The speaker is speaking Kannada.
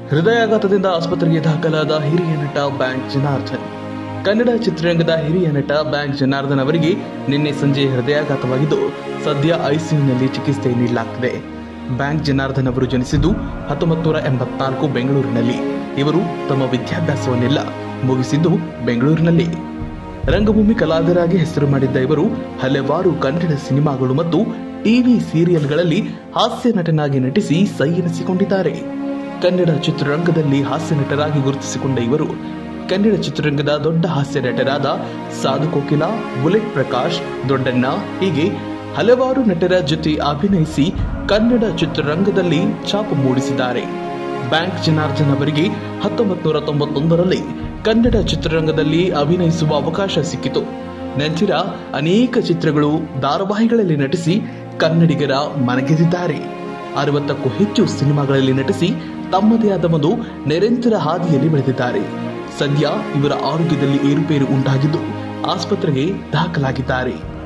ಹೃದಯಾಘಾತದಿಂದ ಆಸ್ಪತ್ರೆಗೆ ದಾಖಲಾದ ಹಿರಿಯ ನಟ ಬ್ಯಾಂಕ್ ಜನಾರ್ದನ್ ಕನ್ನಡ ಚಿತ್ರರಂಗದ ಹಿರಿಯ ನಟ ಬ್ಯಾಂಕ್ ಜನಾರ್ದನ್ ಅವರಿಗೆ ನಿನ್ನೆ ಸಂಜೆ ಹೃದಯಾಘಾತವಾಗಿದ್ದು ಸದ್ಯ ಐಸಿಯುನಲ್ಲಿ ಚಿಕಿತ್ಸೆ ನೀಡಲಾಗ್ತಿದೆ ಬ್ಯಾಂಕ್ ಜನಾರ್ದನ್ ಅವರು ಜನಿಸಿದ್ದು ಹತ್ತೊಂಬತ್ತು ನೂರ ಎಂಬತ್ನಾಲ್ಕು ಬೆಂಗಳೂರಿನಲ್ಲಿ ಇವರು ತಮ್ಮ ವಿದ್ಯಾಭ್ಯಾಸವನ್ನೆಲ್ಲ ಮುಗಿಸಿದ್ದು ಬೆಂಗಳೂರಿನಲ್ಲಿ ರಂಗಭೂಮಿ ಕಲಾವಿದರಾಗಿ ಹೆಸರು ಮಾಡಿದ್ದ ಇವರು ಹಲವಾರು ಕನ್ನಡ ಸಿನಿಮಾಗಳು ಮತ್ತು ಟಿವಿ ಸೀರಿಯಲ್ಗಳಲ್ಲಿ ಹಾಸ್ಯ ನಟನಾಗಿ ನಟಿಸಿ ಸೈ ಎನಿಸಿಕೊಂಡಿದ್ದಾರೆ ಕನ್ನಡ ಚಿತ್ರರಂಗದಲ್ಲಿ ಹಾಸ್ಯ ನಟರಾಗಿ ಗುರುತಿಸಿಕೊಂಡ ಇವರು ಕನ್ನಡ ಚಿತ್ರರಂಗದ ದೊಡ್ಡ ಹಾಸ್ಯ ನಟರಾದ ಸಾಧು ಕೋಕಿಲ ಬುಲೆಟ್ ಪ್ರಕಾಶ್ ದೊಡ್ಡಣ್ಣ ಹೀಗೆ ಹಲವಾರು ನಟರ ಜೊತೆ ಅಭಿನಯಿಸಿ ಕನ್ನಡ ಚಿತ್ರರಂಗದಲ್ಲಿ ಛಾಪು ಮೂಡಿಸಿದ್ದಾರೆ ಬ್ಯಾಂಕ್ ಜನಾರ್ದನ್ ಅವರಿಗೆ ಹತ್ತೊಂಬತ್ತು ನೂರ ತೊಂಬತ್ತೊಂದರಲ್ಲಿ ಕನ್ನಡ ಚಿತ್ರರಂಗದಲ್ಲಿ ಅಭಿನಯಿಸುವ ಅವಕಾಶ ಸಿಕ್ಕಿತು ನಂತರ ಅನೇಕ ಚಿತ್ರಗಳು ಧಾರಾವಾಹಿಗಳಲ್ಲಿ ನಟಿಸಿ ಕನ್ನಡಿಗರ ಮನಗೆದಿದ್ದಾರೆ ಅರವತ್ತಕ್ಕೂ ಹೆಚ್ಚು ಸಿನಿಮಾಗಳಲ್ಲಿ ನಟಿಸಿ ತಮ್ಮದೇ ಆದ ಒಂದು ನಿರಂತರ ಹಾದಿಯಲ್ಲಿ ಬೆಳೆದಿದ್ದಾರೆ ಸದ್ಯ ಇವರ ಆರೋಗ್ಯದಲ್ಲಿ ಏರುಪೇರು ಉಂಟಾಗಿದ್ದು ಆಸ್ಪತ್ರೆಗೆ ದಾಖಲಾಗಿದ್ದಾರೆ